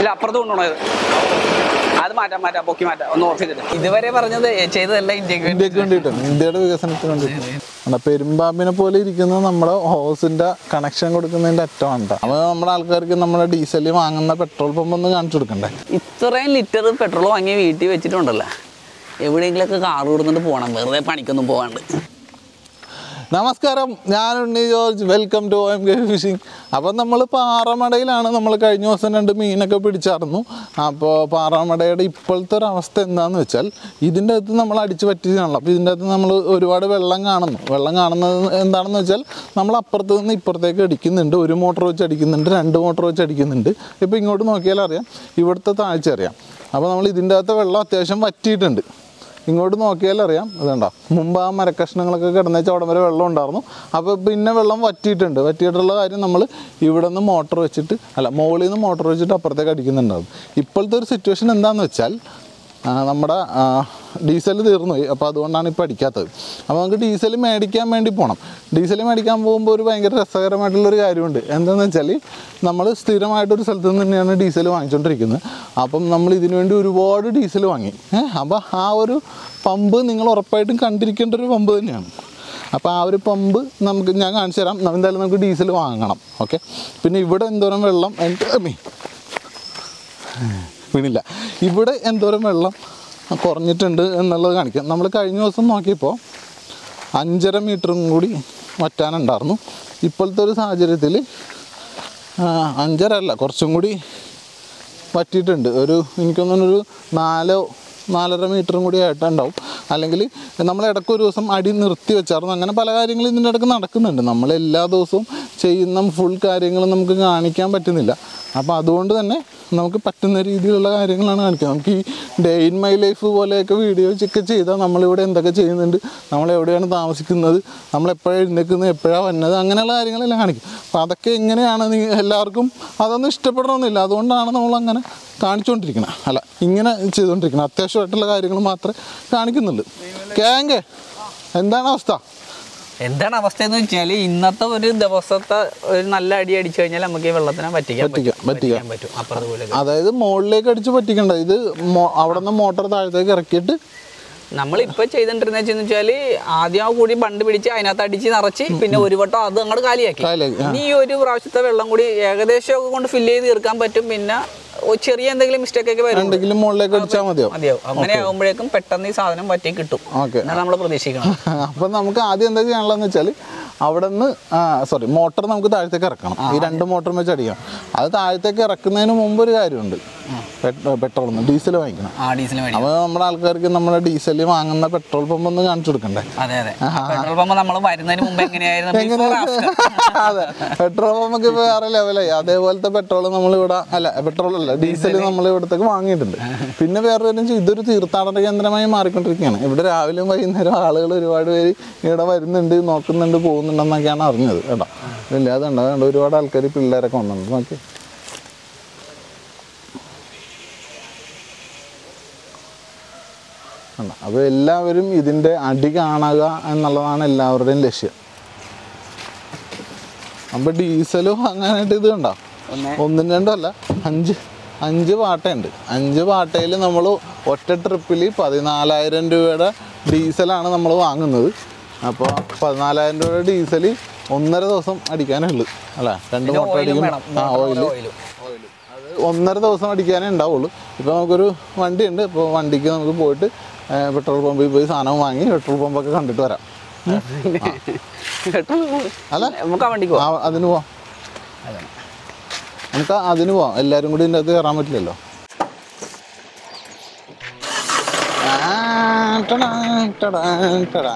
ഇല്ല അപ്പുറത്ത് കൊണ്ടുപോകണോ ഇത് അത് മാറ്റാം മാറ്റാം പൊക്കി മാറ്റാം ഒന്ന് ഓഫ് ചെയ്തിട്ട് ഇതുവരെ പറഞ്ഞത് ചെയ്തതല്ല ഇന്ത്യക്ക് വേണ്ടി ഇന്ത്യക്ക് വേണ്ടിയിട്ടാണ് ഇന്ത്യയുടെ വികസനത്തിന് വേണ്ടിയിട്ട് അല്ല പെരുമ്പാമ്പിനെ പോലെ ഇരിക്കുന്ന നമ്മുടെ ഹോസിന്റെ കണക്ഷൻ കൊടുക്കുന്നതിന്റെ അറ്റമാണ് ട്ടോ. അപ്പൊ നമ്മുടെ ആൾക്കാർക്ക് നമ്മുടെ ഡീസൽ വാങ്ങുന്ന പെട്രോൾ പമ്പ് ഒന്ന് കാണിച്ചു കൊടുക്കണ്ടേ ഇത്രയും ലിറ്റർ പെട്രോൾ വാങ്ങി വീട്ടിൽ വെച്ചിട്ടുണ്ടല്ലോ എവിടെയെങ്കിലൊക്കെ കാർ കൊടുത്തിട്ട് പോകണം വെറുതെ പണിക്കൊന്നും പോകാണ്ട് നമസ്കാരം ഞാൻ Unni George welcome to M K fishing അപ്പം നമ്മൾ പാറമടയിലാണ് നമ്മൾ കഴിഞ്ഞ ദിവസം രണ്ട് മീനൊക്കെ പിടിച്ചായിരുന്നു അപ്പോൾ പാറമടയുടെ ഇപ്പോഴത്തെ ഒരു അവസ്ഥ എന്താണെന്ന് വെച്ചാൽ ഇതിൻ്റെ അകത്ത് നമ്മൾ അടിച്ച് പറ്റിച്ചാണല്ലോ അപ്പോൾ ഇതിൻ്റെ അകത്ത് നമ്മൾ ഒരുപാട് വെള്ളം കാണുന്നു വെള്ളം കാണുന്നത് എന്താണെന്ന് വെച്ചാൽ നമ്മൾ അപ്പുറത്ത് നിന്ന് ഇപ്പുറത്തേക്ക് അടിക്കുന്നുണ്ട് ഒരു മോട്ടോർ വെച്ച് അടിക്കുന്നുണ്ട് രണ്ട് മോട്ടോർ വെച്ച് അടിക്കുന്നുണ്ട് ഇപ്പോൾ ഇങ്ങോട്ട് നോക്കിയാൽ അറിയാം ഇവിടുത്തെ താഴ്ച അറിയാം അപ്പോൾ നമ്മൾ ഇതിൻ്റെ അകത്ത് വെള്ളം അത്യാവശ്യം വറ്റിയിട്ടുണ്ട് ഇങ്ങോട്ട് നോക്കിയാൽ അറിയാം അതുണ്ടോ മുമ്പ് ആ മരക്കഷ്ണങ്ങളൊക്കെ കിടന്നേച്ച് അവിടെ വരെ വെള്ളം ഉണ്ടായിരുന്നു അപ്പോൾ പിന്നെ വെള്ളം വറ്റിയിട്ടുണ്ട് വറ്റിയിട്ടുള്ള കാര്യം നമ്മൾ ഇവിടെ നിന്ന് മോട്ടർ വെച്ചിട്ട് അല്ല മുകളിൽ നിന്ന് മോട്ടർ വെച്ചിട്ട് അപ്പുറത്തേക്ക് അടിക്കുന്നുണ്ടാവും ഇപ്പോഴത്തെ ഒരു സിറ്റുവേഷൻ എന്താണെന്ന് വെച്ചാൽ ആ, നമ്മുടെ ഡീസൽ തീർന്നു പോയി അപ്പോൾ അതുകൊണ്ടാണ് ഇപ്പോൾ അടിക്കാത്തത് അപ്പോൾ നമുക്ക് ഡീസൽ മേടിക്കാൻ വേണ്ടി പോകണം ഡീസൽ മേടിക്കാൻ പോകുമ്പോൾ ഒരു ഭയങ്കര രസകരമായിട്ടുള്ളൊരു കാര്യമുണ്ട് എന്താണെന്ന് വെച്ചാൽ നമ്മൾ സ്ഥിരമായിട്ടൊരു സ്ഥലത്ത് നിന്ന് തന്നെയാണ് ഡീസൽ വാങ്ങിച്ചുകൊണ്ടിരിക്കുന്നത് അപ്പം നമ്മൾ ഇതിനു വേണ്ടി ഒരുപാട് ഡീസൽ വാങ്ങി ഏഹ് അപ്പോൾ ആ ഒരു പമ്പ് നിങ്ങൾ ഉറപ്പായിട്ടും കണ്ടിരിക്കേണ്ട ഒരു പമ്പ് തന്നെയാണ് അപ്പോൾ ആ ഒരു പമ്പ് നമുക്ക് ഞാൻ കാണിച്ചു തരാം ന- എന്തായാലും നമുക്ക് ഡീസൽ വാങ്ങണം ഓക്കെ പിന്നെ ഇവിടെ എന്തോരം വെള്ളം എൻ്റെ അമ്മേ വീണില്ല ഇവിടെ എന്തോരം വെള്ളം കുറഞ്ഞിട്ടുണ്ട് എന്നുള്ളത് കാണിക്കാം നമ്മൾ കഴിഞ്ഞ ദിവസം നോക്കിയപ്പോൾ അഞ്ചര മീറ്ററും കൂടി വറ്റാനുണ്ടായിരുന്നു ഇപ്പോഴത്തെ ഒരു സാഹചര്യത്തിൽ അഞ്ചര അല്ല കുറച്ചും കൂടി പറ്റിയിട്ടുണ്ട് ഒരു എനിക്കൊന്നും ഒരു നാലോ നാലര മീറ്ററും കൂടി ആയിട്ടുണ്ടാവും അല്ലെങ്കിൽ നമ്മൾ ഇടയ്ക്ക് ഒരു ദിവസം അടി നിർത്തി വെച്ചായിരുന്നു അങ്ങനെ പല കാര്യങ്ങളും ഇതിൻ്റെ ഇടയ്ക്ക് നടക്കുന്നുണ്ട് നമ്മൾ എല്ലാ ദിവസവും ചെയ്യുന്ന ഫുൾ കാര്യങ്ങളും നമുക്ക് കാണിക്കാൻ പറ്റുന്നില്ല അപ്പോൾ അതുകൊണ്ട് തന്നെ നമുക്ക് പറ്റുന്ന രീതിയിലുള്ള കാര്യങ്ങളാണ് കാണിക്കുക നമുക്ക് ഈ ഡേ ഇൻ മൈ ലൈഫ് പോലെയൊക്കെ വീഡിയോസ് ഒക്കെ ചെയ്താൽ നമ്മളിവിടെ എന്തൊക്കെ ചെയ്യുന്നുണ്ട് നമ്മൾ എവിടെയാണ് താമസിക്കുന്നത് നമ്മൾ എപ്പോഴാണ് എഴുന്നേക്കുന്നത് എപ്പോഴാണ് വന്നത് അങ്ങനെയുള്ള കാര്യങ്ങളെല്ലാം കാണിക്കും അപ്പോൾ അതൊക്കെ എങ്ങനെയാണ് നീ എല്ലാവർക്കും അതൊന്നും ഇഷ്ടപ്പെടണമെന്നില്ല അതുകൊണ്ടാണ് നമ്മൾ അങ്ങനെ കാണിച്ചുകൊണ്ടിരിക്കണം അല്ല ഇങ്ങനെ ചെയ്തുകൊണ്ടിരിക്കണം അത്യാവശ്യമായിട്ടുള്ള കാര്യങ്ങൾ മാത്രമേ കാണിക്കുന്നുള്ളൂ കേങ്കെ എന്താണ് അവസ്ഥ എന്താണ് അവസ്ഥ എന്ന് വെച്ചാൽ ഇന്നത്തെ ഒരു ദിവസത്തെ ഒരു നല്ല അടി അടിച്ചു കഴിഞ്ഞാൽ നമുക്ക് ഈ വെള്ളത്തിനെ പറ്റിക്കാൻ പറ്റിക്കാം, പറ്റും പറ്റിക്കാം. പറ്റിക്കാൻ പറ്റും അപ്പുറത്ത് പോലെ അതായത് മുകളിലേക്ക് അടിച്ച് പറ്റിക്കണ്ട ഇത് മോ- അവിടെ നിന്ന് മോട്ടോർ താഴത്തേക്ക് ഇറക്കിയിട്ട് നമ്മളിപ്പോ ചെയ്തോണ്ടിരുന്ന വെച്ചാൽ വെച്ചാല് ആദ്യം ആ കൂടി ബണ്ട് പിടിച്ച് അതിനകത്ത് അടിച്ച് നിറച്ച് പിന്നെ ഒരു വട്ടം അത് അങ്ങോട്ട് കാലിയാക്കി കാലിയാക്കി, ആ. ഇനി ഈ ഒരു പ്രാവശ്യത്തെ വെള്ളം കൂടി ഏകദേശം ഒക്കെ കൊണ്ട് ഫില്ല് ചെയ്ത് തീർക്കാൻ പറ്റും പിന്നെ ഒരു ചെറിയ എന്തെങ്കിലും മിസ്റ്റേക്ക് ഒക്കെ വരും എന്തെങ്കിലും മുകളിലേക്ക് അടിച്ചാൽ മതിയോ മതിയാവും അങ്ങനെ ആകുമ്പോഴേക്കും പെട്ടെന്ന് ഈ സാധനം പറ്റി കിട്ടും ഓക്കെ എന്നാണ് നമ്മൾ പ്രതീക്ഷിക്കണം അപ്പം നമുക്ക് ആദ്യം എന്താ ചെയ്യാനുള്ളതെന്ന് വെച്ചാൽ അവിടെ നിന്ന് സോറി മോട്ടർ നമുക്ക് താഴത്തേക്ക് ഇറക്കണം ഈ രണ്ട് മോട്ടറും വെച്ച് അടിക്കണം അത് താഴത്തേക്ക് ഇറക്കുന്നതിന് മുമ്പ് ഒരു കാര്യമുണ്ട് പെട്രോൾ ഡീസൽ വാങ്ങിക്കണം ആ ഡീസൽ മേടി അപ്പോൾ നമ്മുടെ ആൾക്കാർക്ക് നമ്മുടെ ഡീസൽ വാങ്ങുന്ന പെട്രോൾ പമ്പ് ഒന്ന് കാണിച്ചു കൊടുക്കണ്ടേ അതെ അതെ പെട്രോൾ പമ്പ് നമ്മൾ വരുന്നതിന് മുമ്പ് എങ്ങനെയായിരുന്നു before, after. അതെ പെട്രോൾ പമ്പൊക്കെ ഇപ്പൊ വേറെ ലെവലായി അതേപോലത്തെ പെട്രോൾ നമ്മൾ ഇവിടെ അല്ല പെട്രോൾ അല്ല ഡീസൽ നമ്മൾ ഇവിടത്തേക്ക് വാങ്ങിയിട്ടുണ്ട് പിന്നെ വേറെ കാര്യം വെച്ചാൽ ഇതൊരു തീർത്ഥാടന കേന്ദ്രമായി മാറിക്കൊണ്ടിരിക്കുകയാണ് ഇവിടെ രാവിലെയും വൈകുന്നേരം ആളുകൾ ഒരുപാട് പേര് ഇവിടെ വരുന്നുണ്ട് നോക്കുന്നുണ്ട് പോകുന്നുണ്ടെന്നൊക്കെയാണ് അറിഞ്ഞത് കേട്ടോ ഇല്ല അതുണ്ട് അതുണ്ട് ഒരുപാട് ആൾക്കാർ പിള്ളേരൊക്കെ വന്നിട്ടുണ്ട് നോക്കി അപ്പോൾ എല്ലാവരും ഇതിൻ്റെ അടി കാണുക എന്നുള്ളതാണ് എല്ലാവരുടെയും ലക്ഷ്യം അപ്പൊ ഡീസൽ വാങ്ങാനായിട്ട് ഇത് കണ്ടോ ഒന്ന്. ഒന്നും രണ്ടും അല്ല അഞ്ച് അഞ്ച് പാട്ടയുണ്ട് അഞ്ച് പാട്ടയിൽ നമ്മൾ ഒറ്റ ട്രിപ്പിൽ പതിനാലായിരം രൂപയുടെ ഡീസലാണ് നമ്മൾ വാങ്ങുന്നത് അപ്പോൾ പതിനാലായിരം രൂപയുടെ ഡീസൽ ഒന്നര ദിവസം അടിക്കാനേ ഉള്ളൂ അല്ല രണ്ട് പിന്നെ മോട്ടർ oil ഉം അടിക്കും വേണം. ആ ഓയിൽ oil ഉം. അത് ഒന്നര ദിവസം അടിക്കാനേ ഉണ്ടാവുള്ളൂ ഇപ്പോൾ നമുക്കൊരു വണ്ടിയുണ്ട് ഇപ്പോൾ വണ്ടിക്ക് നമുക്ക് പോയിട്ട് പെട്രോൾ പമ്പിൽ പോയി സാധനം വാങ്ങി പെട്രോൾ പമ്പൊക്കെ കണ്ടിട്ട് വരാം പെട്രോൾ അല്ല നമുക്ക് ആ വണ്ടിക്ക് പോവാം ആ, അതിന് പോവാം നമുക്ക് അതിന് പോവാം എല്ലാവരും കൂടി ഇതിൻ്റെ അകത്ത് കയറാൻ പറ്റില്ലല്ലോ ആ, ടടാ, ടടാ, ടടാ.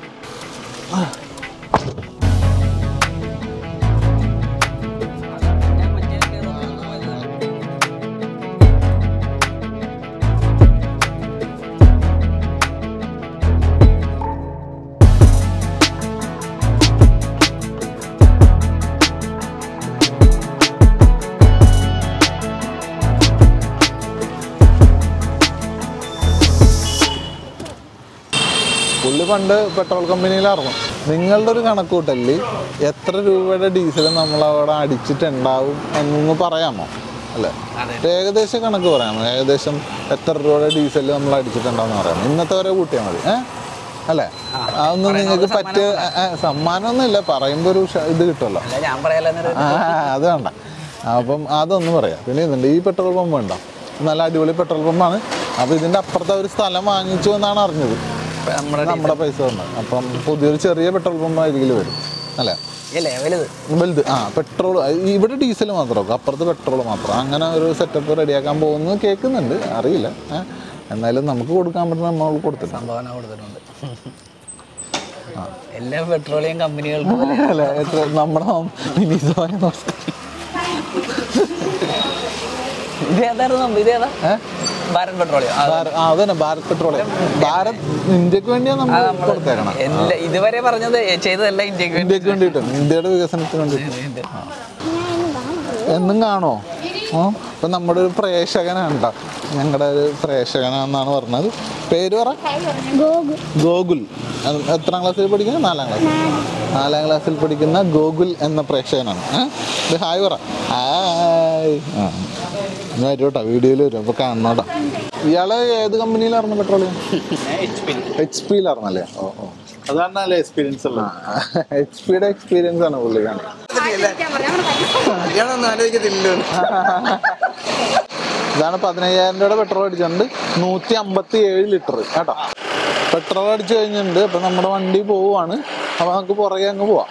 പുള്ളി പണ്ട് പെട്രോൾ കമ്പനിയിലായിരുന്നു നിങ്ങളുടെ ഒരു കണക്കൂട്ടലിൽ എത്ര രൂപയുടെ ഡീസൽ നമ്മൾ അവിടെ അടിച്ചിട്ടുണ്ടാവും എന്നൊന്ന് പറയാമോ അല്ലേ അതെ. ഒരു ഏകദേശം കണക്ക് പറയാം ഏകദേശം എത്ര രൂപയുടെ ഡീസൽ നമ്മൾ അടിച്ചിട്ടുണ്ടെന്ന് പറയാം ഇന്നത്തെ വരെ കൂട്ടിയാൽ മതി ഏ അല്ലേ അതൊന്നും നിങ്ങൾക്ക് പറ്റിയ ഏ, ഏ, സമ്മാനമൊന്നുമില്ല പറയുമ്പോൾ ഒരു ഷ- ഇത് കിട്ടുമല്ലോ അല്ല ഞാൻ പറയാലോ ആ അത് വേണ്ട അപ്പം അതൊന്നും പറയാം പിന്നെ ഇതുണ്ട് ഈ പെട്രോൾ പമ്പ് ഉണ്ടോ നല്ല അടിപൊളി പെട്രോൾ പമ്പാണ് അപ്പോൾ ഇതിൻ്റെ അപ്പുറത്തെ ഒരു സ്ഥലം വാങ്ങിച്ചു എന്നാണ് അറിഞ്ഞത് നമ്മുടെ നമ്മുടെ പൈസ തന്നത് അപ്പം പുതിയൊരു ചെറിയ പെട്രോൾ പമ്പ് അരികിൽ വരും അല്ലേ ഈ ലെവലിത് വലുത് ആ പെട്രോൾ ഇവിടെ ഡീസൽ മാത്രമേ അപ്പുറത്ത് പെട്രോൾ മാത്രം അങ്ങനെ ഒരു സെറ്റപ്പ് റെഡിയാക്കാൻ പോകുന്നു കേൾക്കുന്നുണ്ട് അറിയില്ല ഏ. എന്നാലും നമുക്ക് കൊടുക്കാൻ പറ്റുന്ന നമ്മൾ കൊടുത്തിട്ടുണ്ട് സംഭാവന കൊടുത്തിട്ടുണ്ട് എല്ലാ പെട്രോളിയം കമ്പനികൾക്കും അല്ല എത്ര നമ്മുടെ വിനീതമായ നമസ്കാരം ഇത് ഏതായിരുന്നു സംഭവം? ഇത് ഏതാ ഏ? ഭാരത് പെട്രോളിയം ആ, ഭാര- ആ അതന്നെ ഭാരത് പെട്രോളിയം ഭാരത് ഇന്ത്യക്ക് വേണ്ടിയാണ് അത് നമ്മൾ നമ്മള് കൊടുത്തേക്കണം എല്ലാ ഇതുവരെ പറഞ്ഞത് ചെയ്തതല്ല ഇന്ത്യക്ക് വേണ്ടി ഇന്ത്യക്ക് വേണ്ടിയിട്ടാണ് ഇന്ത്യയുടെ വികസനത്തിന് വേണ്ടി എന്നും കാണോ ആ ഇപ്പം നമ്മുടെ ഒരു പ്രേക്ഷകനാണ് കേട്ടോ ഞങ്ങളുടെ ഒരു പ്രേക്ഷകനാണെന്നാണ് പറഞ്ഞത് പേര് പറ ഗോകുൽ അത് എത്രാം ക്ലാസ്സിൽ പഠിക്കുന്നത് നാലാം ക്ലാസ് നാലാം ക്ലാസ്സിൽ പഠിക്കുന്ന ഗോകുൽ എന്ന പ്രേക്ഷകനാണ് ഏ? ഇത് ഹായ് പറ ഹായ് ആ ഇനി വരും കേട്ടോ വീഡിയോയിൽ വരും അപ്പോൾ കാണണോട്ടോ ഇയാള് ഏത് കമ്പനിയിലായിരുന്നു പെട്രോളിയം എച്ച് പിയിലായിരുന്നല്ലേ ഓ ഓ അതാണ് എക്സ്പീരിയൻസ് ഉള്ളത് എച്ച് പിയുടെ എക്സ്പീരിയൻസ് ആണ് പുള്ളിക്കാണ് ഇയാളൊന്നും ആലോചിക്കത്തില്ലല്ലോ ഇതാണ് പതിനയ്യായിരം രൂപയുടെ പെട്രോൾ അടിച്ചിട്ടുണ്ട് നൂറ്റി അമ്പത്തി ഏഴ് ലിറ്റർ കേട്ടോ പെട്രോൾ അടിച്ചു കഴിഞ്ഞിട്ടുണ്ട് അപ്പൊ നമ്മുടെ വണ്ടി പോവുകയാണ് അപ്പൊ നമുക്ക് പുറകെ അങ്ങ് പോവാം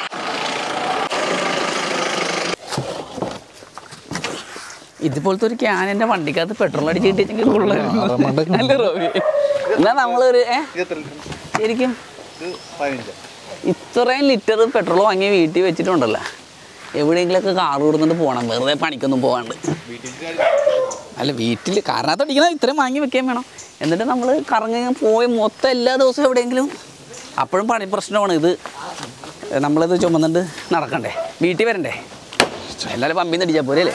ഇതുപോലത്തെ ഒരു ക്യാൻ എന്റെ വണ്ടിക്കകത്ത് പെട്രോൾ അടിച്ച് കിട്ടിയെങ്കിൽ കൊള്ളായിരുന്നു ആറരമണ്ടയ്ക്ക് നല്ല റോബി എന്നാ നമ്മളൊരു ഏ ശരിക്കും ഇത് പതിനഞ്ച് ഇത്രയും ലിറ്റർ പെട്രോൾ വാങ്ങി വീട്ടിൽ വെച്ചിട്ടുണ്ടല്ലോ എവിടെയെങ്കിലൊക്കെ കാർ കൊടുത്തിട്ട് പോകണം വെറുതെ പണിക്കൊന്നും പോകാണ്ട് അല്ല വീട്ടിൽ കാറിനകത്ത് അടിക്കണം ഇത്രയും വാങ്ങി വെക്കാൻ വേണം എന്നിട്ട് നമ്മൾ കറങ്ങി പോയി മൊത്തം എല്ലാ ദിവസവും എവിടെയെങ്കിലും അപ്പോഴും പണി പ്രശ്നമാണ് ഇത് നമ്മളിത് ചുമന്നിട്ട് നടക്കണ്ടേ വീട്ടിൽ വരണ്ടേ എല്ലാവരും പമ്പിൽ നിന്ന് അടിച്ചാൽ പോരെ അല്ലേ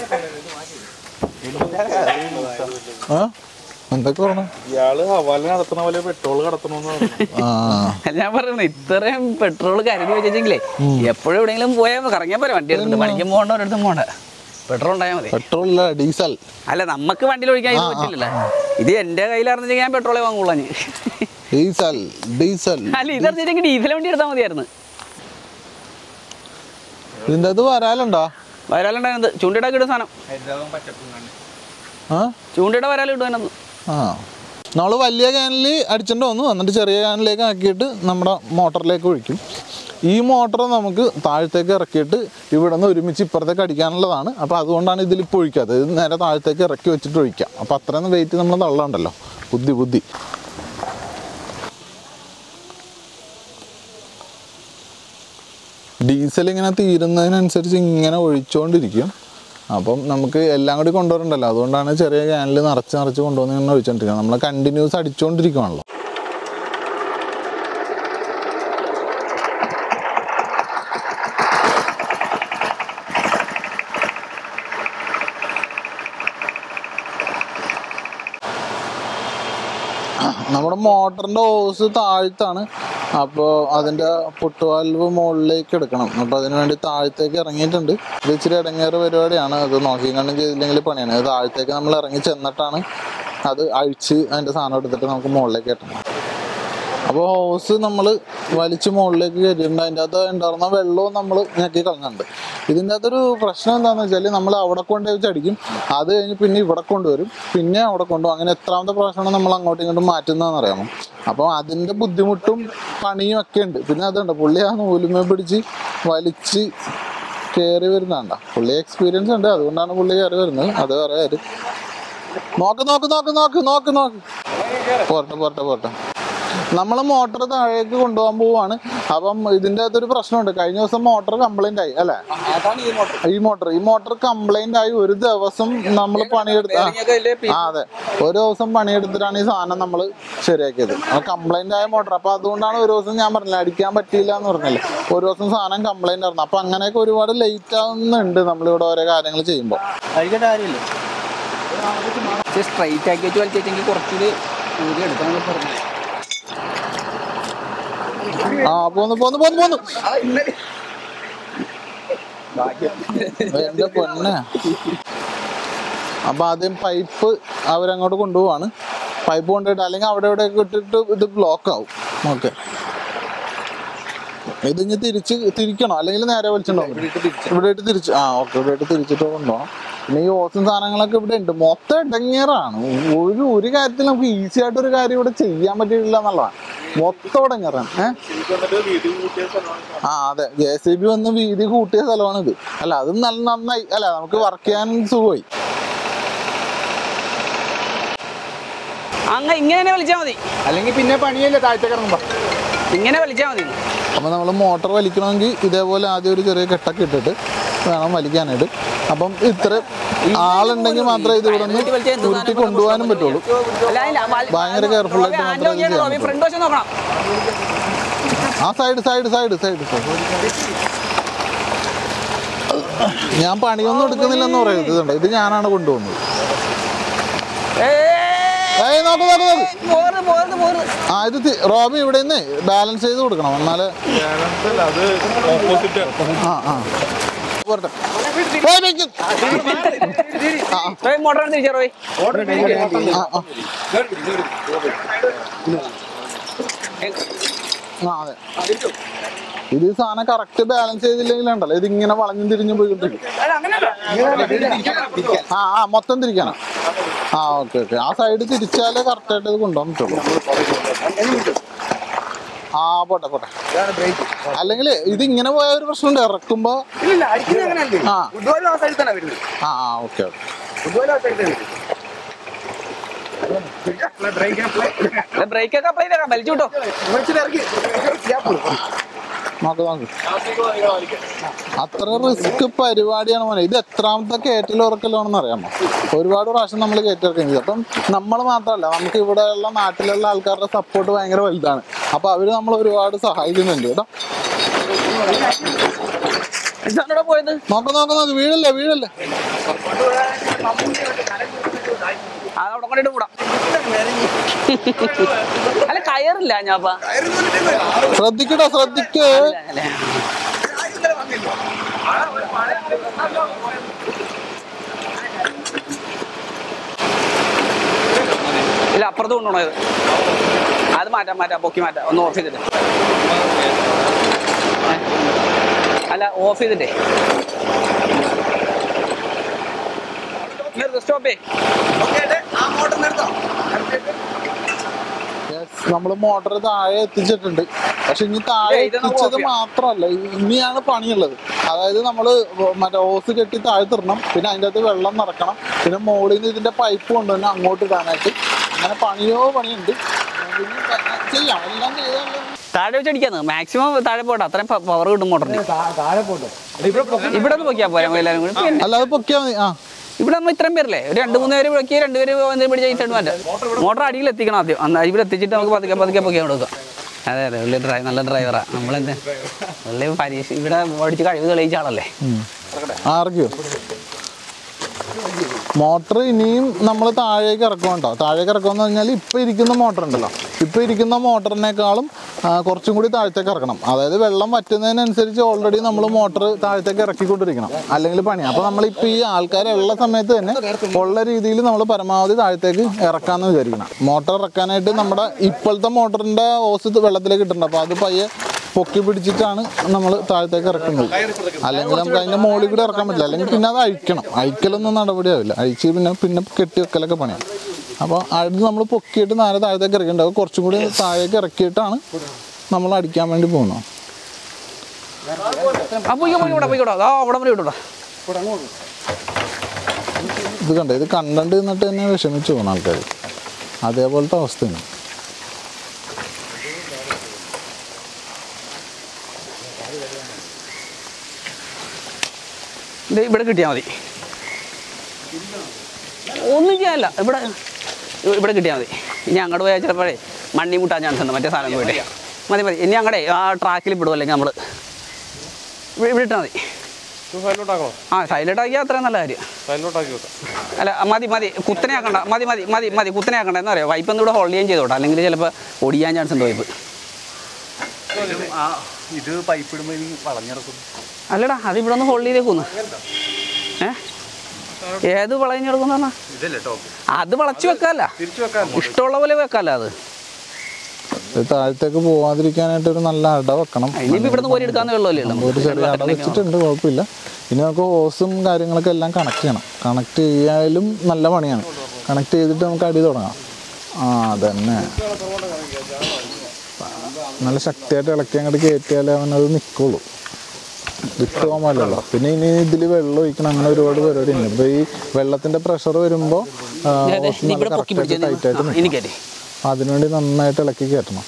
ആ എന്തൊക്കെ പറഞ്ഞു ഇയാള് ഹവാല നടത്തണ പോലെ പെട്രോൾ കടത്തണമെന്ന് പറഞ്ഞു ആ ഞാൻ പറയുന്നത് ഇത്രയും പെട്രോൾ കരുതി വെച്ചെങ്കിലേ എപ്പോഴും എവിടെയെങ്കിലും പോയാൽ കറങ്ങിയാൽ പോരെ വണ്ടി എടുത്തിട്ട് പണിക്കും പോകണ്ട ഒരിടത്തും പോകണ്ട പെട്രോൾ ഉണ്ടായാൽ മതി പെട്രോൾ ഇല്ല ഡീസൽ അല്ല നമുക്ക് വണ്ടിയിൽ ഒഴിക്കാൻ ഇത് പറ്റില്ലല്ലോ ഇത് എന്റെ കയ്യിലായിരുന്നെങ്കിൽ ഞാൻ പെട്രോളേ വാങ്ങുള്ളൂ ഞാൻ ഡീസൽ ഡീസൽ അല്ല ഇതറിഞ്ഞിട്ടെങ്കിൽ ഡീസൽ വണ്ടി എടുത്താൽ മതിയായിരുന്നു ഇതിൻ്റെ അത് വരാലുണ്ടോ വരാലുണ്ടായിരുന്നത് ചൂണ്ടിടാക്കി ഇടുന്ന സാധനം ആ ചൂണ്ടിട വരാൽ ഇടുവാനൊന്ന് ആ നമ്മൾ വലിയ ക്യാനിൽ അടിച്ചിട്ട് വന്നു എന്നിട്ട് ചെറിയ ക്യാനിലേക്ക് ആക്കിയിട്ട് നമ്മുടെ മോട്ടറിലേക്ക് ഒഴിക്കും ഈ മോട്ടർ നമുക്ക് താഴത്തേക്ക് ഇറക്കിയിട്ട് ഇവിടെ നിന്ന് ഒരുമിച്ച് ഇപ്പുറത്തേക്ക് അടിക്കാനുള്ളതാണ് അപ്പോൾ അതുകൊണ്ടാണ് ഇതിൽ ഇപ്പോൾ ഒഴിക്കാത്തത് ഇത് നേരെ താഴത്തേക്ക് ഇറക്കി വെച്ചിട്ട് ഒഴിക്കാം അപ്പോൾ അത്രയും വെയിറ്റ് നമ്മൾ തള്ളണ്ടല്ലോ ബുദ്ധി ബുദ്ധി ഡീസൽ ഇങ്ങനെ തീരുന്നതിനനുസരിച്ച് ഇങ്ങനെ ഒഴിച്ചുകൊണ്ടിരിക്കും അപ്പം നമുക്ക് എല്ലാം കൂടി കൊണ്ടുവരണ്ടല്ലോ അതുകൊണ്ടാണ് ചെറിയ ക്യാനിൽ നിറച്ച് നിറച്ച് കൊണ്ടുവന്ന് ഇങ്ങനെ ഒഴിച്ചുകൊണ്ടിരിക്കുന്നത് നമ്മൾ കണ്ടിന്യൂസ് അടിച്ചുകൊണ്ടിരിക്കുകയാണല്ലോ നമ്മുടെ മോട്ടറിൻ്റെ ഓസ് താഴ്ത്താണ് അപ്പോൾ അതിൻ്റെ പൊട്ടുവാൽവ് മുകളിലേക്ക് എടുക്കണം അപ്പോൾ അതിന് വേണ്ടി താഴത്തേക്ക് ഇറങ്ങിയിട്ടുണ്ട് ഇത് ഇച്ചിരി ഇടങ്ങേറ് പരിപാടിയാണ് അത് നോക്കി കണ്ടും ചെയ്തില്ലെങ്കിൽ പണിയാണ് അത് താഴത്തേക്ക് നമ്മൾ ഇറങ്ങി ചെന്നിട്ടാണ് അത് അഴിച്ച് അതിൻ്റെ സാധനം എടുത്തിട്ട് നമുക്ക് മുകളിലേക്ക് കയറ്റണം അപ്പോൾ ഹോസ് നമ്മൾ വലിച്ച് മുകളിലേക്ക് കയറ്റിയിട്ടുണ്ട് അതിൻ്റെ അകത്ത് ഉണ്ടായിരുന്ന വെള്ളവും നമ്മൾ ഞെക്കി കളഞ്ഞിട്ടുണ്ട് ഇതിൻ്റെ അകത്തൊരു പ്രശ്നം എന്താണെന്ന് വെച്ചാൽ നമ്മൾ അവിടെ കൊണ്ട് വെച്ച് അടിക്കും അത് കഴിഞ്ഞ് പിന്നെ ഇവിടെ കൊണ്ടുവരും പിന്നെ അവിടെ കൊണ്ടുപോകും അങ്ങനെ എത്രാമത്തെ പ്രാവശ്യമാണ് നമ്മൾ അങ്ങോട്ടും ഇങ്ങോട്ടും മാറ്റുന്നതെന്ന് അറിയാമോ അപ്പോൾ അതിൻ്റെ ബുദ്ധിമുട്ടും പണിയും ഒക്കെ ഉണ്ട് പിന്നെ അതുണ്ട് പുള്ളി ആ നൂലുമേ പിടിച്ച് വലിച്ച് കയറി വരുന്നതാണ്ട പുള്ളി എക്സ്പീരിയൻസ് ഉണ്ട് അതുകൊണ്ടാണ് പുള്ളി കയറി വരുന്നത് അത് വേറെ കാര്യം നോക്ക് നോക്ക് നോക്ക് നോക്ക് നോക്ക് നോക്ക് പോരട്ടെ പോരട്ടെ പോരട്ടെ നമ്മൾ മോട്ടർ താഴേക്ക് കൊണ്ടുപോകാൻ പോവാണ് അപ്പം ഇതിൻ്റെ അകത്തൊരു പ്രശ്നമുണ്ട് കഴിഞ്ഞ ദിവസം മോട്ടർ കംപ്ലൈന്റ് ആയി അല്ലേ അതാണ് ഈ മോട്ടർ ഈ മോട്ടർ ഈ മോട്ടർ കംപ്ലൈന്റ് ആയി ഒരു ദിവസം നമ്മൾ പണിയെടുത്ത ആ അതെ ഒരു ദിവസം പണിയെടുത്തിട്ടാണ് ഈ സാധനം നമ്മൾ ശരിയാക്കിയത് കംപ്ലൈന്റ് ആയ മോട്ടർ അപ്പൊ അതുകൊണ്ടാണ് ഒരു ദിവസം ഞാൻ പറഞ്ഞില്ല അടിക്കാൻ പറ്റിയില്ല എന്ന് പറഞ്ഞില്ലേ ഒരു ദിവസം സാധനം കംപ്ലൈന്റ് ആയിരുന്നു അപ്പൊ അങ്ങനെയൊക്കെ ഒരുപാട് ലേറ്റ് ആവുന്നുണ്ട് നമ്മളിവിടെ ഓരോ കാര്യങ്ങൾ ചെയ്യുമ്പോൾ അതിന്റെ കാര്യമില്ല സ്ട്രൈറ്റ് ആക്കി വെച്ച് വലിച്ചെങ്കിൽ കുറച്ചുകൂടി ഊരി എടുക്കാൻ പറഞ്ഞു ആ പോന്നു പോന്നു പോന്നു പോന്നു എന്റെ പൊന്നെ അപ്പോൾ ആദ്യം പൈപ്പ് അവരങ്ങോട്ട് കൊണ്ടുപോവാണ് പൈപ്പ് കൊണ്ടുപോയിട്ട് അല്ലെങ്കിൽ അവിടെ ഇവിടെ ഇട്ടിട്ട് ഇത് ബ്ലോക്ക് ആവും ഓക്കെ ഇത് ഇനി തിരിച്ച് തിരിക്കണോ അല്ലെങ്കിൽ നേരെ വലിച്ചിട്ടുണ്ടോ ഇവിടെ ഇട്ട് തിരിച്ച് ആ ഓക്കെ ഇവിടെ ഇട്ട് തിരിച്ചിട്ട് കൊണ്ടുപോകണം പിന്നെ ഈ ഓസും സാധനങ്ങളൊക്കെ ഇവിടെ ഉണ്ട് മൊത്തം ഇടങ്ങേറാണ് ഒരു ഒരു കാര്യത്തിൽ നമുക്ക് ഈസി ആയിട്ട് ഒരു കാര്യം ഇവിടെ ചെയ്യാൻ പറ്റിയിട്ടില്ല എന്നുള്ളതാണ് മൊത്തം ഇടങ്ങേറാണ് ഏഹ് ശരിക്കും വന്നിട്ട് വീട്ടിൽ കൂട്ടിയ സ്ഥലമാണ് ആ അതെ ജെ സി ബി വന്ന് വീതി കൂട്ടിയ സ്ഥലമാണ് ഇത് അല്ല അതും നല്ല നന്നായി അല്ല നമുക്ക് വർക്ക് ചെയ്യാൻ സുഖമായി അങ്ങ് ഇങ്ങനെ തന്നെ വലിച്ചാൽ മതി അല്ലെങ്കിൽ പിന്നെ പണിയല്ലേ താഴ്ച കിടന്നുമ്പോ ഇങ്ങനെ വലിച്ചാൽ മതി അപ്പോൾ നമ്മൾ മോട്ടർ വലിക്കണമെങ്കിൽ ഇതേപോലെ ആദ്യം ഒരു ചെറിയ കെട്ടൊക്കെ ഇട്ടിട്ട് വേണം വലിക്കാനായിട്ട് അപ്പം ഇത്ര ആളുണ്ടെങ്കിൽ മാത്രമേ ഇത് ഇവിടെ നിന്ന് ഉരുട്ടി കൊണ്ടുപോകാനും പറ്റുള്ളൂ അല്ല, ഇല്ല, വൽ- ഭയങ്കര careful ആയിട്ട് റോബി, മാത്രമേ ഹാൻഡ് ഓൺ ഇത് ചെയ്യണം, ചെയ്യാൻ റോബി, ഫ്രണ്ട് വശം നോക്കണം ആ സൈഡ് സൈഡ് സൈഡ് സൈഡ് ഞാൻ പണിയൊന്നും എടുക്കുന്നില്ലെന്ന് പറയരുത് ഇതുണ്ട് ഇത് ഞാനാണ് കൊണ്ടുപോകുന്നത് ഏയ് നോക്ക് നോക്ക് നോക്ക് പോരുത് പോരുത് പോരുത് ആ ഇത് തി- റോബി ഇവിടെ നിന്ന് ബാലൻസ് ചെയ്ത് കൊടുക്കണം എന്നാലേ അത് ഓപ്പോസിറ്റ് ആ ആ പോരട്ടെ പോയി വെക്ക്. ആ റോബി മോട്ടർ തിരിച്ചാ റോബി ആ ആ ആ അതെ ഇത് ഈ സാധനം കറക്റ്റ് ബാലൻസ് ചെയ്തില്ലെങ്കിൽ ഉണ്ടല്ലോ ഇത് ഇങ്ങനെ വളഞ്ഞും തിരിഞ്ഞും പോയിക്കൊണ്ടിരിക്കും ആ ആ മൊത്തം തിരിക്കണം ആ ഓക്കെ ഓക്കെ ആ സൈഡ് തിരിച്ചാലേ കറക്റ്റായിട്ട് ഇത് കൊണ്ടുപോകാൻ പറ്റുള്ളൂ ആ പോട്ടെ പോട്ടെ അല്ലെങ്കിൽ ഇത് ഇങ്ങനെ പോയ ഒരു പ്രശ്നമുണ്ട് ഇറക്കുമ്പോ ആ ആ ആ ഓക്കെ ഓക്കെ ബ്രേക്ക് ഒക്കെ അപ്ലൈ ചെയ്തേക്കാം വലിച്ചു വിട്ടോ നോക്ക് നോക്ക് അത്ര റിസ്ക് പരിപാടിയാണ് മോനെ ഇത് എത്രാമത്തെ കയറ്റലും ഉറക്കലാണെന്ന് അറിയാമോ ഒരുപാട് പ്രാവശ്യം നമ്മൾ കയറ്റിറക്കുകയും ചെയ്തു അപ്പം നമ്മൾ മാത്രമല്ല നമുക്ക് ഇവിടെയുള്ള നാട്ടിലുള്ള ആൾക്കാരുടെ സപ്പോർട്ട് ഭയങ്കര വലുതാണ് അപ്പൊ അവര് നമ്മൾ ഒരുപാട് സഹായിക്കുന്നുണ്ട് കേട്ടോ എന്താണ് പോയത് നോക്ക് നോക്ക് നോക്ക് വീഴല്ലേ വീഴല്ലേ അത് അവിടെ കൊണ്ടിട്ട് കൂടാം അല്ല കയറില്ല ഞാപ്പ ശ്രദ്ധിക്കട്ടോ ശ്രദ്ധിക്ക് അല്ലേ ഇല്ല അപ്പുറത്ത് കൊണ്ടുപോണോ ഇത് അത് മാറ്റാം മാറ്റാം പൊക്കി മാറ്റാം ഒന്ന് ഓഫ് ചെയ്തിട്ട് ഏ? അല്ല ഓഫ് ചെയ്തിട്ടേ സ്റ്റോപ്പേ നമ്മൾ മോട്ടർ താഴെ എത്തിച്ചിട്ടുണ്ട് പക്ഷെ ഇനി താഴെ ഏയ്, ഇതൊന്ന് എത്തിച്ചത് off ചെയ്യാം. മാത്രമല്ല ഇനിയാണ് പണിയുള്ളത് അതായത് നമ്മൾ മറ്റേ ഓസ് കെട്ടി താഴെ തരണം പിന്നെ അതിൻ്റെ അകത്ത് വെള്ളം നിറക്കണം പിന്നെ മോളിൽ നിന്ന് ഇതിന്റെ പൈപ്പ് കൊണ്ടുവന്ന് അങ്ങോട്ട് ഇടാനായിട്ട് അങ്ങനെ പണിയോ പണിയുണ്ട് ഇനി ചെയ്യാം എല്ലാം ചെയ്താൽ താഴെ വെച്ച് അടിക്കാന്ന് മാക്സിമം താഴെ പോട്ടെ അത്രയും പവർ കിട്ടും മോട്ടറിന് ഇവിടെ ഒന്ന് പൊക്കിയാ പോരാ എല്ലാവരും കൂടി പിന്നെ അല്ലാതെ പൊക്കിയാൽ മതി ആ ഇവിടെ നമ്മൾ ഇത്രയും പേരല്ലേ ഒരു രണ്ട് മൂന്ന് പേര് പൊക്കി രണ്ട് പേര് എന്തെങ്കിലും പിടിച്ച് ഈ സൈഡ് മാറ്റാം മോട്ടർ അടിയിൽ എത്തിക്കണം ആദ്യം അന്ന് ഇവിടെ എത്തിച്ചിട്ട് നമുക്ക് പതുക്കെ പതുക്കെ പൊക്കിയാൽ കൊടുക്കാം അതെ അതെ പുള്ളി ഡ്രൈവ് നല്ല ഡ്രൈവറാണ് നമ്മളെന്താ പുള്ളി പരീക്ഷ ഇവിടെ ഓടിച്ച് കഴിവ് തെളിയിച്ച ആളല്ലേ ആർഗ്യോ മോട്ടർ ഇനിയും നമ്മൾ താഴേക്ക് ഇറക്കുന്നുണ്ടോ താഴേക്ക് ഇറക്കുമെന്ന് പറഞ്ഞാൽ ഇപ്പം ഇരിക്കുന്ന മോട്ടർ ഉണ്ടല്ലോ ഇപ്പം ഇരിക്കുന്ന മോട്ടറിനേക്കാളും ആ, കുറച്ചും കൂടി താഴത്തേക്ക് ഇറക്കണം അതായത് വെള്ളം വറ്റുന്നതിനനുസരിച്ച് ഓൾറെഡി നമ്മൾ മോട്ടർ താഴത്തേക്ക് ഇറക്കിക്കൊണ്ടിരിക്കണം അല്ലെങ്കിൽ പണി അപ്പോൾ നമ്മളിപ്പോൾ ഈ ആൾക്കാരുള്ള സമയത്ത് തന്നെ ഉള്ള രീതിയിൽ നമ്മൾ പരമാവധി താഴത്തേക്ക് ഇറക്കാമെന്ന് വിചാരിക്കണം മോട്ടർ ഇറക്കാനായിട്ട് നമ്മുടെ ഇപ്പോഴത്തെ മോട്ടറിൻ്റെ ഓസ് വെള്ളത്തിലേക്ക് ഇട്ടിട്ടുണ്ട് അപ്പോൾ അത് പയ്യെ പൊക്കി പിടിച്ചിട്ടാണ് നമ്മൾ താഴത്തേക്ക് ഇറക്കുന്നത് അല്ലെങ്കിൽ നമുക്ക് അതിന്റെ മുകളിൽ കൂടെ ഇറക്കാൻ പറ്റില്ല അല്ലെങ്കിൽ പിന്നെ അത് അഴിക്കണം അഴിക്കലൊന്നും നടപടിയാവില്ല അഴിച്ച് പിന്നെ പിന്നെ കെട്ടി വെക്കലൊക്കെ പണിയാണ് അപ്പോൾ അത് നമ്മൾ പൊക്കിയിട്ട് നേരെ താഴത്തേക്ക് ഇറക്കേണ്ടത് കുറച്ചും കൂടി താഴേക്ക് ഇറക്കിയിട്ടാണ് നമ്മൾ അടിക്കാൻ വേണ്ടി പോകുന്നത് ആ പോയിക്കോ പോയിക്കോട്ടെ പോയിക്കോട്ടെ ആ അവിടെ വരെ വിട്ടോടാ ഇത് കണ്ടോ ഇത് കണ്ടണ്ട് നിന്നിട്ട് തന്നെ വിഷമിച്ചു പോകുന്ന ആൾക്കാർ അതേപോലത്തെ അവസ്ഥയാണ് ഇത് ഇവിടെ കിട്ടിയാൽ മതി ഒന്നും ചെയ്യാനില്ല ഇവിടെ ഇവിടെ കിട്ടിയാൽ മതി ഇനി അങ്ങോട്ട് പോയാൽ ചിലപ്പോഴേ മണ്ണി മുട്ടാൻ ചാൻസ് ഉണ്ട് മറ്റേ സാധനം പോയിട്ട് മതി മതി ഇനി അങ്ങടെ ആ ട്രാക്കിൽ വിടും അല്ലെങ്കിൽ നമ്മൾ ഇവിടെ ഇട്ടാൽ മതി സൈഡിലോട്ടാക്കണോ ആ സൈലന്റ് ആക്കിയാൽ അത്രയും നല്ല കാര്യം സൈഡിലോട്ടാക്കി വെക്കാം അല്ല മതി മതി കുത്തനെ ആക്കണ്ട മതി മതി മതി മതി കുത്തനെ ആക്കണ്ട എന്താ പറയുക വൈപ്പ് ഒന്ന് ഇവിടെ ഹോൾഡ് ചെയ്യാൻ ചെയ്തോട്ടെ അല്ലെങ്കിൽ ചിലപ്പോൾ ഒടിയാൻ ചാൻസ് ഉണ്ട് വൈപ്പ് ഇത് പൈപ്പ് ഇടുമ്പോൾ എനിക്ക് വളഞ്ഞിറക്കും അല്ലടാ അത് ഇവിടെ ഒന്ന് ഹോൾഡ് ചെയ്തേക്കൊന്ന് ഏ ഏത് വളഞ്ഞെടുക്കുന്ന പറഞ്ഞാ ഇതല്ലേ ടോപ്പ് അത് വളച്ചു വെക്കാല്ല തിരിച്ചു വെക്കാൻ ഇഷ്ടമുള്ള പോലെ വെക്കാല്ല അത് ഇത് താഴത്തേക്ക് പോവാതിരിക്കാനായിട്ട് ഒരു നല്ല അട വെക്കണം ഇനിയിപ്പോ ഇവിടുന്ന് കോരി എടുക്കാന്ന് വെള്ളമല്ലേ ഒരു ചെറിയ അട വെച്ചിട്ടുണ്ട് കുഴപ്പമില്ല ഇനി നമുക്ക് ഹോസും കാര്യങ്ങളൊക്കെ എല്ലാം കണക്ട് ചെയ്യണം കണക്ട് ചെയ്യാലും നല്ല പണിയാണ് കണക്ട് ചെയ്തിട്ട് നമുക്ക് അടി തുടങ്ങാം ആ അതന്നെ നല്ല ശക്തിയായിട്ട് ഇളക്കി അങ്ങോട്ട് കയറ്റിയാലേ അവനത് നിൽക്കുള്ളൂ വിട്ട് പോകാൻ പാടില്ലല്ലോ പിന്നെ ഇനി ഇതിൽ വെള്ളം ഒഴിക്കണം അങ്ങനെ ഒരുപാട് പരിപാടി ഉണ്ട് ഇപ്പോൾ ഈ വെള്ളത്തിന്റെ പ്രഷർ വരുമ്പോൾ ഇവിടെ പൊക്കി പിടിച്ചേ ടൈറ്റ് ആയിട്ട് നിൽക്കും എനിക്കല്ലേ അതിനുവേണ്ടി നന്നായിട്ട് ഇളക്കി കയറ്റണം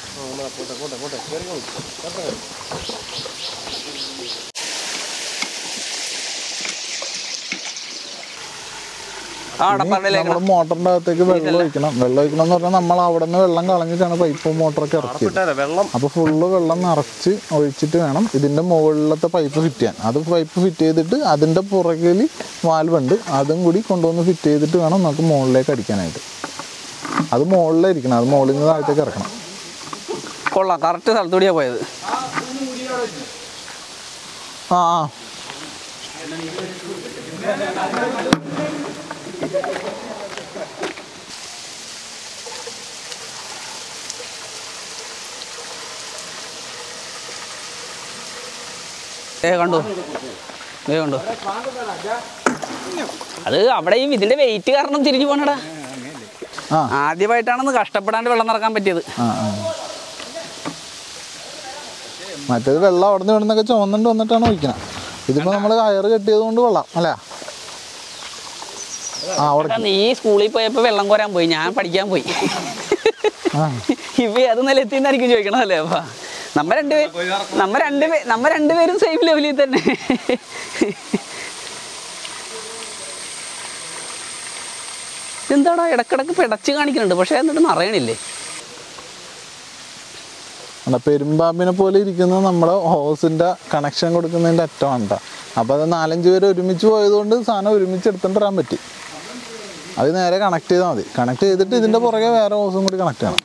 ആ അടപ്പാടിലേക്ക് നമ്മൾ മോട്ടറിന്റെ അകത്തേക്ക് വെള്ളം ഒഴിക്കണം വെള്ളം ഒഴിക്കണം എന്ന് പറഞ്ഞാൽ നമ്മൾ അവിടെ നിന്ന് വെള്ളം കളഞ്ഞിട്ടാണ് പൈപ്പും മോട്ടറൊക്കെ ഇറക്കിയത് ഇട്ടേ വെള്ളം അപ്പോൾ ഫുള്ള് വെള്ളം നിറച്ച് ഒഴിച്ചിട്ട് വേണം ഇതിൻ്റെ മുകളിലത്തെ പൈപ്പ് ഫിറ്റ് ചെയ്യാൻ അത് പൈപ്പ് ഫിറ്റ് ചെയ്തിട്ട് അതിൻ്റെ പുറകിൽ വാൽവുണ്ട് അതും കൂടി കൊണ്ടുവന്ന് ഫിറ്റ് ചെയ്തിട്ട് വേണം നമുക്ക് മുകളിലേക്ക് അടിക്കാനായിട്ട് അത് മുകളിലായിരിക്കണം അത് മുകളിൽ നിന്ന് താഴത്തേക്ക് ഇറക്കണം കൊള്ളാം കറക്റ്റ് സ്ഥലത്തൂടിയാ പോയത് ആ ആ ഏ കണ്ടു ഏ കണ്ടു അത് അവിടെയും ഇതിന്റെ വെയിറ്റ് കാരണം തിരിഞ്ഞു പോണടാ ആ ആദ്യമായിട്ടാണെന്ന് കഷ്ടപ്പെടാണ്ട് വെള്ളം നിറക്കാൻ പറ്റിയത് ആ ആ മറ്റേത് വെള്ളം അവിടെ നിന്ന് ഇവിടുന്നൊക്കെ ചുമന്നുകൊണ്ട് വന്നിട്ടാണ് ഒഴിക്കണം ഇതിപ്പോൾ നമ്മൾ കയറ് കെട്ടിയത് കൊണ്ട് കൊള്ളാം അല്ലേ ആ അവിടെ എടാ, നീ സ്കൂളിൽ പോയപ്പോ വെള്ളം കോരാൻ പോയി ഞാൻ പഠിക്കാൻ പോയി ആ ഇവ അത് നിലത്തിന്നായിരിക്കും ചോദിക്കണതല്ലേ അപ്പ നമ്മ രണ്ടുപേരും നമ്മ രണ്ടുപേ നമ്മ രണ്ടുപേരും സെയിം ലെവലിൽ തന്നെ എന്താടാ ഇടക്കിടക്ക് പിടച്ച് കാണിക്കുന്നുണ്ട് പക്ഷെ എന്നിട്ട് നിറയണില്ലേ അല്ല പെരുമ്പാമ്പിനെ പോലെ ഇരിക്കുന്നത് നമ്മുടെ ഹോസിന്റെ കണക്ഷൻ കൊടുക്കുന്നതിന്റെ അറ്റമാണ് കേട്ടോ അപ്പോൾ അത് നാലഞ്ച് പേര് ഒരുമിച്ച് പോയതുകൊണ്ട് സാധനം ഒരുമിച്ച് എടുത്തോണ്ട് വരാൻ പറ്റി അത് നേരെ കണക്ട് ചെയ്താൽ മതി കണക്ട് ചെയ്തിട്ട് ഇതിന്റെ പുറകെ വേറെ ഹോസും കൂടി കണക്ട് ചെയ്യണം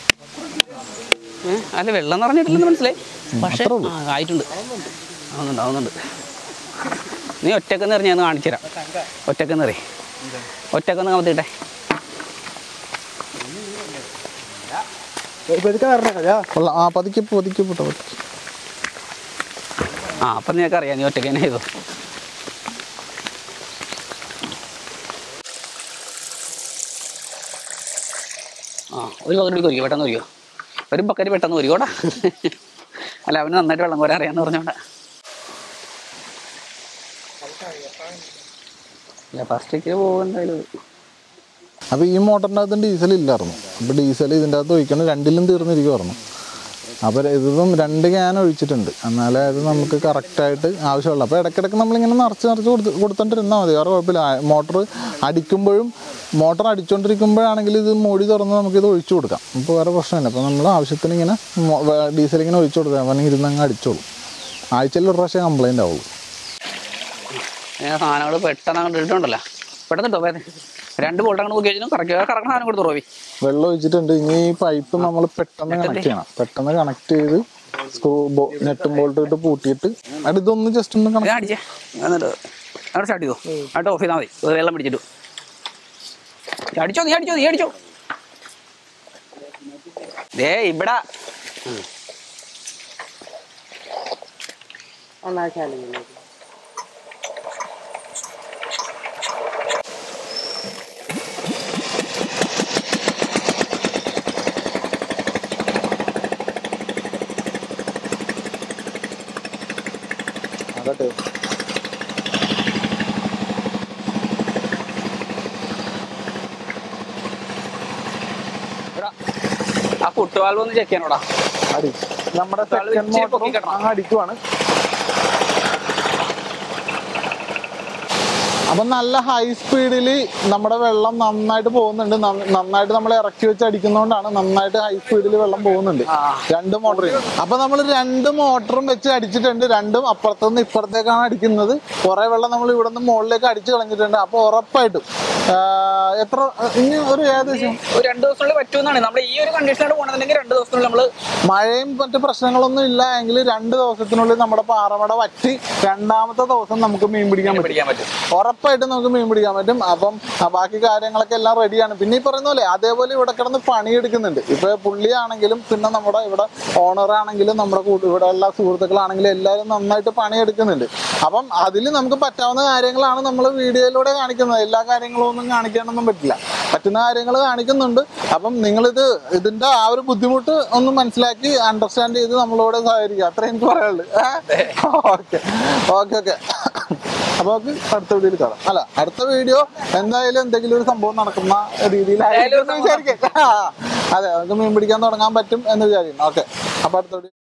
ഏ? അല്ല വെള്ളം നിറഞ്ഞിട്ടില്ലെന്ന് മനസ്സിലായി പക്ഷെ അത്രേ ഉള്ളൂ. ആ, ആയിട്ടുണ്ട് ആവുന്നുണ്ട് ആവുന്നുണ്ട് നീ ഒറ്റക്കെന്ന് എറിഞ്ഞ് ഞാൻ കാണിച്ചു തരാം ഒറ്റക്കെന്ന് എറി ഒറ്റക്കെന്ന് കമത്തിട്ടെ കൊള്ളാം ആ പതുക്കെ പതുക്കെ പോട്ടെ പതുക്കെ ആ അപ്പം നിനക്ക് അറിയാം നീ ഒറ്റക്ക് തന്നെ ചെയ്തോ ആ ഒരു ബക്കറ്റ് കൊരിക്കോ പെട്ടെന്ന് കൊരിക്കോ ഒരു ബക്കറ്റ് പെട്ടെന്ന് കൊരിക്കോടാ അല്ല അവന് നന്നായിട്ട് വെള്ളം കോരാൻ അറിയാന്ന് പറഞ്ഞോണ്ടാ ഇല്ല ഫസ്റ്റ് പോകും എന്തായാലും ഇത്. അപ്പോൾ ഈ മോട്ടറിൻ്റെ അകത്ത് ഡീസൽ ഇല്ലായിരുന്നു അപ്പോൾ ഡീസൽ ഇതിൻ്റെ അകത്ത് ഒഴിക്കണം രണ്ടിലും തീർന്നിരിക്കുമായിരുന്നു അപ്പോൾ ഇതും രണ്ട് ക്യാൻ ഒഴിച്ചിട്ടുണ്ട് എന്നാലേ അത് നമുക്ക് കറക്റ്റായിട്ട് ആവശ്യമുള്ളൂ അപ്പോൾ ഇടയ്ക്കിടയ്ക്ക് നമ്മളിങ്ങനെ നിറച്ച് നിറച്ച് കൊടുത്ത് കൊടുത്തോണ്ടിരുന്നാൽ മതി വേറെ കുഴപ്പമില്ല മോട്ടർ അടിക്കുമ്പോഴും മോട്ടർ അടിച്ചുകൊണ്ടിരിക്കുമ്പോഴാണെങ്കിൽ ഇത് മൂടി തുറന്ന് നമുക്കിത് ഒഴിച്ചു കൊടുക്കാം അപ്പോൾ വേറെ പ്രശ്നമില്ല അപ്പോൾ നമ്മൾ ആവശ്യത്തിന് ഇങ്ങനെ മോ- വേ- ഡീസൽ ഇങ്ങനെ ഒഴിച്ചു കൊടുക്കാം അവനെ ഇരുന്നങ്ങ് അടിച്ചോളും ആഴ്ചയിൽ ഒരു പ്രാവശ്യം കംപ്ലൈൻ്റ് ആവുള്ളൂ ഞാൻ സാധനങ്ങൾ പെട്ടെന്ന് അങ്ങോട്ട് ഇട്ടിട്ടുണ്ടല്ലോ പെട്ടെന്ന് ഇട്ടോ വേദന രണ്ട് ബോൾട്ട് അങ്ങോട്ട് നോക്കി കഴിഞ്ഞാൽ കറക്റ്റ് കറക്കണ സാധനം കൊടുത്തു റോവി വെള്ളം ഒഴിച്ചിട്ടുണ്ട് ഇനി ഈ പൈപ്പ് നമ്മൾ പെട്ടെന്ന് കണക്ട് ചെയ്യണം പെട്ടെന്ന് കണക്ട് ചെയ്ത് സ്ക്രൂ നെട്ടും ബോൾട്ട് ഇട്ട് പൂട്ടിയിട്ട് അത് ഇതൊന്ന് ജസ്റ്റ് ഒന്ന് കണക്ട് ഞാൻ അടിച്ചേ എന്നിട്ട് അവിടെ സ്റ്റാർട്ട് ചെയ്തോ അവിടെ ഓഫ് ചെയ്താൽ മതി ഒരു വെള്ളം പിടിച്ചിട്ടു അടിച്ചോ നീ അടിച്ചോ നീ അടിച്ചോ ദേ ഇവിടെ അതെ ഇവിടെ ആ ഫുട്ബോൾ ഒന്ന് ചെക്ക് ചെയ്യാനോടാ അടി നമ്മുടെ ഇച്ചിരി സെക്കൻഡ് പൊക്കി മോട്ടറും കെട്ടണം. അങ്ങ് അടിക്കുവാണ് അപ്പം നല്ല ഹൈ സ്പീഡിൽ നമ്മുടെ വെള്ളം നന്നായിട്ട് പോകുന്നുണ്ട് നന്ന- നന്നായിട്ട് നമ്മൾ ഇറക്കി വെച്ച് അടിക്കുന്നതുകൊണ്ടാണ് നന്നായിട്ട് ഹൈ സ്പീഡിൽ വെള്ളം പോകുന്നുണ്ട് ആ. രണ്ട് മോട്ടറും അപ്പൊ നമ്മൾ രണ്ട് മോട്ടറും വെച്ച് അടിച്ചിട്ടുണ്ട് രണ്ടും അപ്പുറത്തുനിന്ന് ഇപ്പുറത്തേക്കാണ് അടിക്കുന്നത് കുറെ വെള്ളം നമ്മൾ ഇവിടെ നിന്ന് മുകളിലേക്ക് അടിച്ചു കളഞ്ഞിട്ടുണ്ട് അപ്പൊ ഉറപ്പായിട്ടും ആ, എത്ര ഇനി ഒരു ഏകദേശം ഒരു രണ്ട് ദിവസത്തിനുള്ളിൽ പറ്റുമെന്നാണ് നമ്മൾ ഈ ഒരു കണ്ടീഷനോട് പോകണമെന്നുണ്ടെങ്കിൽ രണ്ട് ദിവസത്തിനുള്ളിൽ നമ്മൾ മഴയും മറ്റു പ്രശ്നങ്ങളൊന്നും ഇല്ല എങ്കിൽ രണ്ട് ദിവസത്തിനുള്ളിൽ നമ്മുടെ പാറമട വറ്റി രണ്ടാമത്തെ ദിവസം നമുക്ക് മീൻ പിടിക്കാൻ പറ്റും പിടിക്കാൻ പറ്റും ഉറപ്പായിട്ടും ഉറപ്പായിട്ടും നമുക്ക് മീൻ പിടിക്കാൻ പറ്റും അപ്പം ആ ബാക്കി കാര്യങ്ങളൊക്കെ എല്ലാം റെഡിയാണ് പിന്നെ ഈ പറയുന്ന പോലെ അതേപോലെ ഇവിടെ കിടന്ന് പണിയെടുക്കുന്നുണ്ട് ഇപ്പൊ പുള്ളിയാണെങ്കിലും പിന്നെ നമ്മുടെ ഇവിടെ ഓണർ ആണെങ്കിലും നമ്മുടെ കൂടെ ഇവിടെ എല്ലാ സുഹൃത്തുക്കളാണെങ്കിലും എല്ലാവരും നന്നായിട്ട് പണിയെടുക്കുന്നുണ്ട് അപ്പം അതിൽ നമുക്ക് പറ്റാവുന്ന കാര്യങ്ങളാണ് നമ്മൾ വീഡിയോയിലൂടെ കാണിക്കുന്നത് എല്ലാ കാര്യങ്ങളും ഒന്നും കാണിക്കാനൊന്നും പറ്റില്ല പറ്റുന്ന കാര്യങ്ങൾ കാണിക്കുന്നുണ്ട് അപ്പം നിങ്ങളിത് ഇതിന്റെ ആ ഒരു ബുദ്ധിമുട്ട് ഒന്ന് മനസ്സിലാക്കി അണ്ടർസ്റ്റാൻഡ് ചെയ്ത് നമ്മളോട് സഹകരിക്കുക അത്രേ എനിക്ക് പറയാനുള്ളൂ ഓക്കെ ഓക്കെ ഓക്കെ അപ്പൊ നമുക്ക് അടുത്ത വീഡിയോയിൽ കാണാം അല്ല അടുത്ത വീഡിയോ എന്തായാലും എന്തെങ്കിലും ഒരു സംഭവം നടക്കുന്ന രീതിയിലായിരിക്കും എന്ന് വിചാരിക്കാം ആ, അതെ നമുക്ക് മീൻ പിടിക്കാൻ തുടങ്ങാൻ പറ്റും എന്ന് വിചാരിക്കുന്നു ഓക്കെ അപ്പൊ അടുത്ത വീഡിയോ